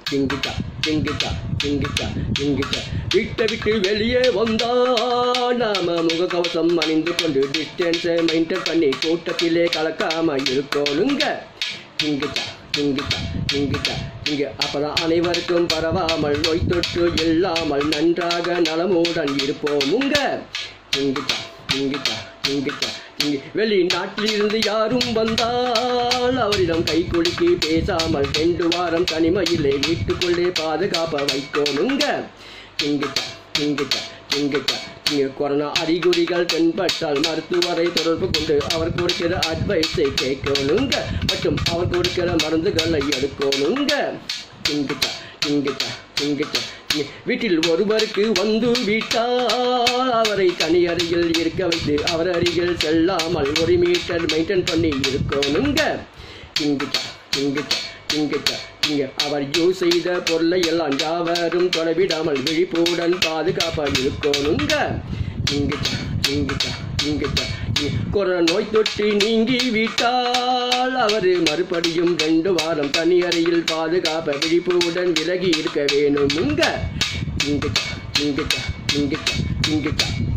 இங்குச்சா இங்குச்சா இங்குச்சா இங்குச்சா விட்ட விட்டு வெளியே வந்தா நாம முகக்கவசம் அணிந்து கொண்டு டிஸ்டன்ஸை மெயின்டைன் பண்ணி கூட்டத்திலே கலக்காம இருக்கணுங்க இங்குச்சா இங்குச்சா இங்குச்சா இங்க அப்பதான் அனைவருக்கும் பரவாமல் நோய் தொற்று இல்லாமல் நன்றாக நலமுடன் இருப்போமுங்க இங்குச்சா இங்குச்சா இங்குச்சா இங்கு வெளிநாட்டிலிருந்து யாரும் வந்தால் அவரிடம் கை குலுக்கி பேசாமல் ரெண்டு வாரம் தனிமையிலே வீட்டுக்குள்ளே பாதுகாப்ப வைக்கணுங்க இங்குச்சா இங்குச்சா இங்குச்சா இங்கே கொரோனா அறிகுறிகள் தென்பட்டால் மருத்துவரை தொடர்பு கொண்டு அவர் கொடுக்கிற அட்வைஸை கேட்கணுங்க மற்றும் அவர் கொடுக்கிற மருந்துகளை எடுக்கணுங்க இங்குச்சா இங்குச்சா இங்குச்சா இங்க வீட்டில் ஒருவருக்கு வந்து விட்டால் அவரை தனி அறையில் இருக்க வைத்து அவர் அருகில் செல்லாமல் ஒரு மீட்டர் மெயின்டைன் பண்ணி இருக்கணுங்க இங்குச்சா இங்குச்சா இங்குச்சா இங்க அவர் யூஸ் செய்த பொருளை எல்லாம் யாவரும் தொலைவிடாமல் விழிப்புடன் பாதுகாப்பாக இருக்கணுங்க இங்குச்சா இங்குச்சா இங்குச்சா இங்க கொரோனா நோய் தொற்று நீங்கி விட்டால் அவர் மறுபடியும் ரெண்டு வாரம் தனி அறையில் பாதுகாப்ப விழிப்புடன் விலகி இருக்க வேணுமுங்க இங்குச்சா இங்குச்சா இங்குச்சா இங்குச்சா